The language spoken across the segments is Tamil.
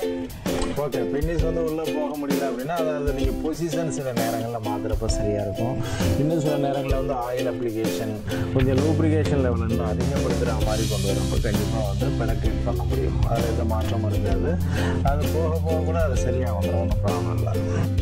ஓகே பின்னிஸ் வந்து உள்ளே போக முடியல அப்படின்னா அதாவது நீங்கள் பொசிஷன் சில நேரங்களில் மாற்றுறப்ப சரியாக இருக்கும் இன்னும் சில நேரங்களில் வந்து ஆயில் அப்ளிகேஷன் கொஞ்சம் லூப்ரிகேஷன் லெவல் இன்னும் அதிகப்படுத்துகிற மாதிரி கொண்டு வரப்போ கண்டிப்பாக வந்து பெனட்ரேட் பண்ண முடியும் அதில் எந்த மாற்றமும் இருக்காது அது போக போக கூட அது சரியாக வந்துடும் ஒன்றும் ப்ராப்ளம் இல்லை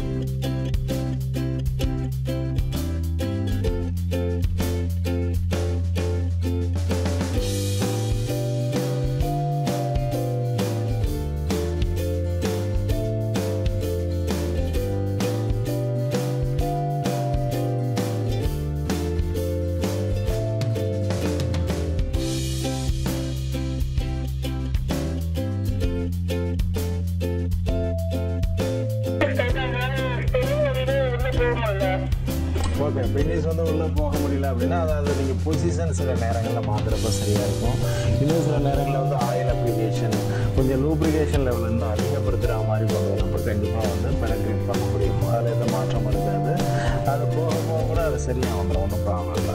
ஓகே பின்னிஸ் வந்து உள்ளே போக முடியல அப்படின்னா அதாவது நீங்கள் பொசிஷன் சில நேரங்களில் மாற்றுறப்ப சரியாக இருக்கும் இன்னும் சில நேரங்களில் வந்து ஆயில் அப்ளிகேஷன் கொஞ்சம் லூப்ரிகேஷன் லெவல் இன்னும் அதிகப்படுத்துகிற மாதிரி கொண்டு வரப்போ கண்டிப்பாக வந்து பெனட்ரேட் பண்ண முடியும் அதில் எந்த மாற்றம் இருக்காது அது போக போக கூட அது சரியாக வந்துடும் ஒன்றும் ப்ராப்ளம் இல்லை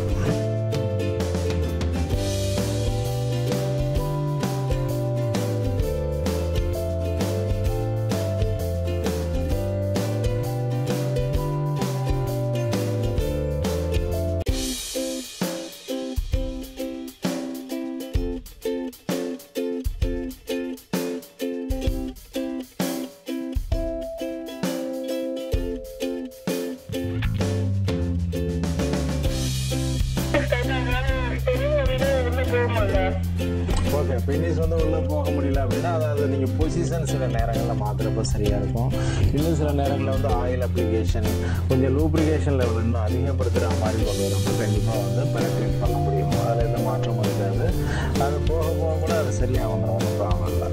ஓகே பின்னிஸ் வந்து உள்ளே போக முடியல அப்படின்னா அதாவது நீங்கள் பொசிஷன் சில நேரங்களில் மாற்றுறப்ப சரியாக இருக்கும் இன்னும் சில நேரங்களில் வந்து ஆயில் அப்ளிகேஷன் கொஞ்சம் லூப்ரிகேஷன் லெவல் இன்னும் அதிகப்படுத்துகிற மாதிரி கொண்டு வரப்போ கண்டிப்பாக வந்து பெனட்ரேட் பண்ண முடியும் அதில் எந்த மாற்றமும் இருக்காது அது போக போக கூட அது சரியாக வந்துடும் ஒன்றும் ப்ராப்ளம் இல்லை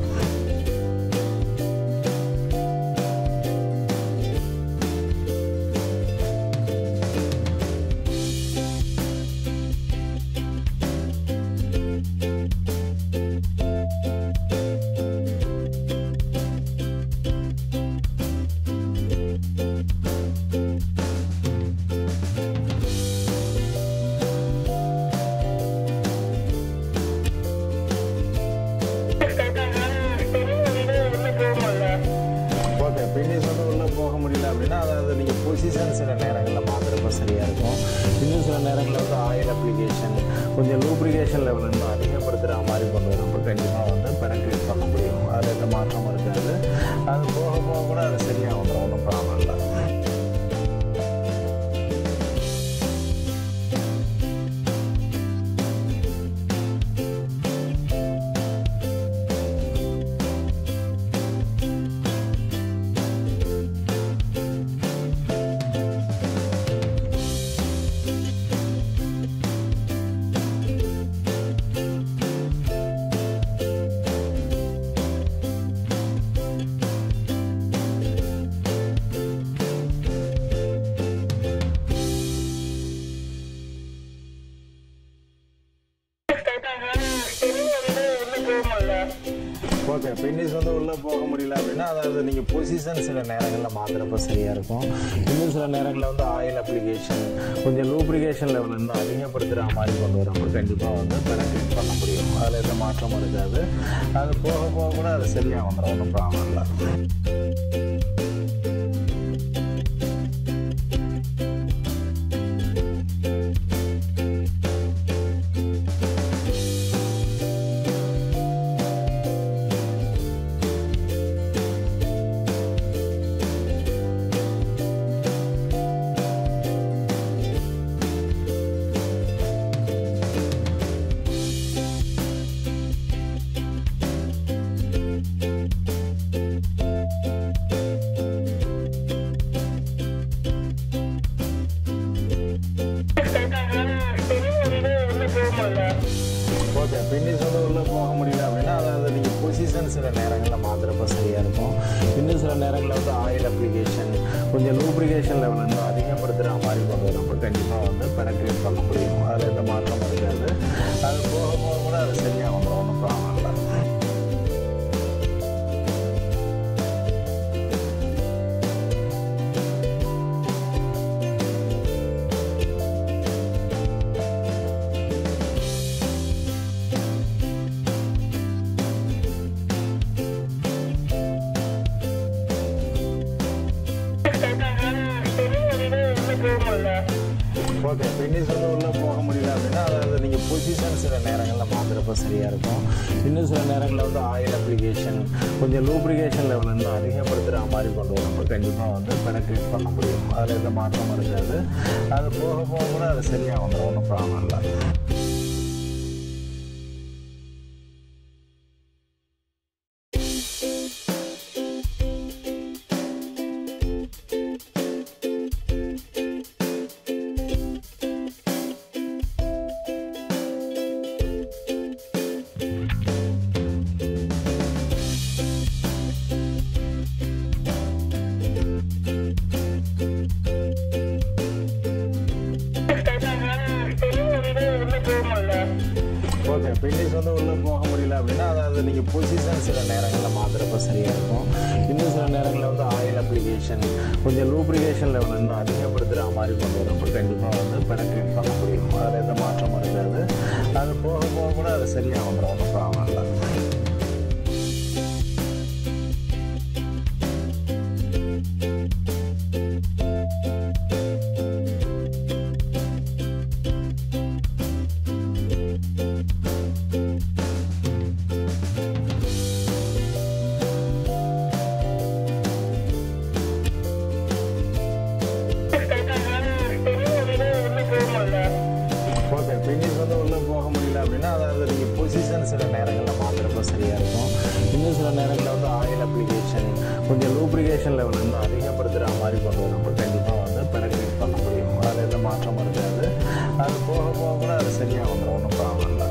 ஓகே பின்னிஸ் வந்து உள்ளே போக முடியல அப்படின்னா அதாவது நீங்கள் பொசிஷன் சில நேரங்களில் மாற்றுறப்ப சரியாக இருக்கும் இன்னும் சில நேரங்களில் வந்து ஆயில் அப்ளிகேஷன் கொஞ்சம் லூப்ரிகேஷன் லெவல் இன்னும் அதிகப்படுத்துகிற மாதிரி கொண்டு வரப்போ கண்டிப்பாக வந்து பெனட்ரேட் பண்ண முடியும் அதில் எந்த மாற்றமும் இருக்காது அது போக போக கூட அது சரியாக வந்துடும் ஒன்றும் ப்ராப்ளம் இல்லை ஓகே பின்னிஸ் வந்து உள்ளே போக முடியல அப்படின்னா அதாவது நீங்கள் பொசிஷன் சில நேரங்களில் மாற்றுறப்ப சரியாக இருக்கும் இன்னும் சில நேரங்களில் வந்து ஆயில் அப்ளிகேஷன் கொஞ்சம் லூப்ரிகேஷன் லெவல் இன்னும் அதிகப்படுத்துகிற மாதிரி கொண்டு வரப்போ கண்டிப்பாக வந்து பெனட்ரேட் பண்ண முடியும் அதில் எந்த மாற்றமும் இருக்காது அது போக போக கூட அது சரியாக வந்துடும் ஒன்றும் ப்ராப்ளம் இல்லை ஓகே பின்னிஸ் வந்து உள்ளே போக முடியல அப்படின்னா அதாவது நீங்கள் பொசிஷன் சில நேரங்களில் மாற்றுறப்ப சரியாக இருக்கும் இன்னும் சில நேரங்களில் வந்து ஆயில் அப்ளிகேஷன் கொஞ்சம் லூப்ரிகேஷன் லெவல் இன்னும் அதிகப்படுத்துகிற மாதிரி கொண்டு வரப்போ கண்டிப்பாக வந்து பெனட்ரேட் பண்ண முடியும் அதில் எந்த மாற்றமும் இருக்காது அது போக போக கூட அது சரியாக வந்துடும் ஒன்றும் ப்ராப்ளம் இல்லை போகல ஓகே பின்னிஸ் வந்து உள்ளே போக முடியல அப்படின்னா அதாவது நீங்கள் பொசிஷன் சில நேரங்களில் மாற்றுறப்ப சரியாக இருக்கும் இன்னும் சில நேரங்களில் வந்து ஆயில் அப்ளிகேஷன் கொஞ்சம் லூப்ரிகேஷன் லெவல் வந்து அதிகப்படுத்துகிற மாதிரி கொண்டு வரப்போ கண்டிப்பாக வந்து பெனட்ரேட் பண்ண முடியும் அதில் எந்த மாற்றமும் இருக்காது அது போக போக கூட அது சரியாக வந்துடும் ஒன்றும் ப்ராப்ளம் இல்லை உள்ள போக முடியல ஓகே பின்னிஸ் வந்து உள்ளே போக முடியல அப்படின்னா அதாவது நீங்கள் பொசிஷன் சில நேரங்களில் மாற்றுறப்ப சரியாக இருக்கும் இன்னும் சில நேரங்களில் வந்து ஆயில் அப்ளிகேஷன் கொஞ்சம் லூப்ரிகேஷன் லெவல் வந்து அதிகப்படுத்துகிற மாதிரி கொண்டு வரப்போ கண்டிப்பாக வந்து பெனட்ரேட் பண்ண முடியும் அதில் எந்த மாற்றமும் இருக்காது அது போக போக கூட அது சரியாக வந்துடும் ஒன்றும் ப்ராப்ளம் இல்லை உள்ள போக முடியல ஓகே பின்னிஸ் வந்து உள்ளே போக முடியல அப்படின்னா அதாவது நீங்கள் பொசிஷன் சில நேரங்களில் மாற்றுறப்ப சரியாக இருக்கும் இன்னும் சில நேரங்களில் வந்து ஆயில் அப்ளிகேஷன் கொஞ்சம் லூப்ரிகேஷன் லெவல் வந்து அதிகப்படுத்துகிற மாதிரி கொண்டு வரப்போ கண்டிப்பாக வந்து பெனட்ரேட் பண்ண முடியும் அதில் எந்த மாற்றமும் இருக்காது அது போக போக கூட அது சரியாக வந்துடும் ஒன்றும் ப்ராப்ளம் இல்லை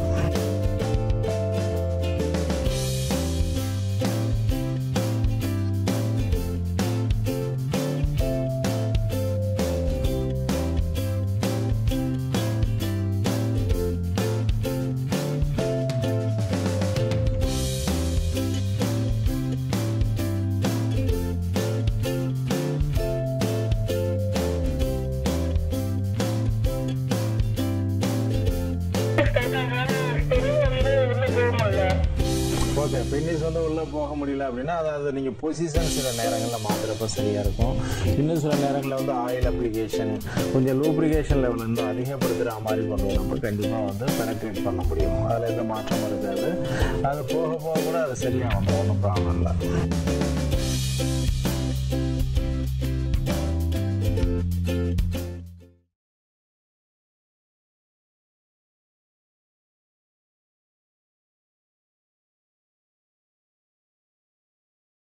உள்ள போக முடியல ஓகே பின்னிஸ் வந்து உள்ளே போக முடியல அப்படின்னா அதாவது நீங்கள் பொசிஷன் சில நேரங்களில் மாற்றுறப்ப சரியாக இருக்கும் இன்னும் சில நேரங்களில் வந்து ஆயில் அப்ளிகேஷன் கொஞ்சம் லூப்ரிகேஷன் லெவல் வந்து அதிகப்படுத்துகிற மாதிரி கொண்டு வரப்போ கண்டிப்பாக வந்து பெனட்ரேட் பண்ண முடியும் அதில் எந்த மாற்றமும் இருக்காது அது போக போக கூட அது சரியாக வந்துடும் ஒன்றும் ப்ராப்ளம் இல்லை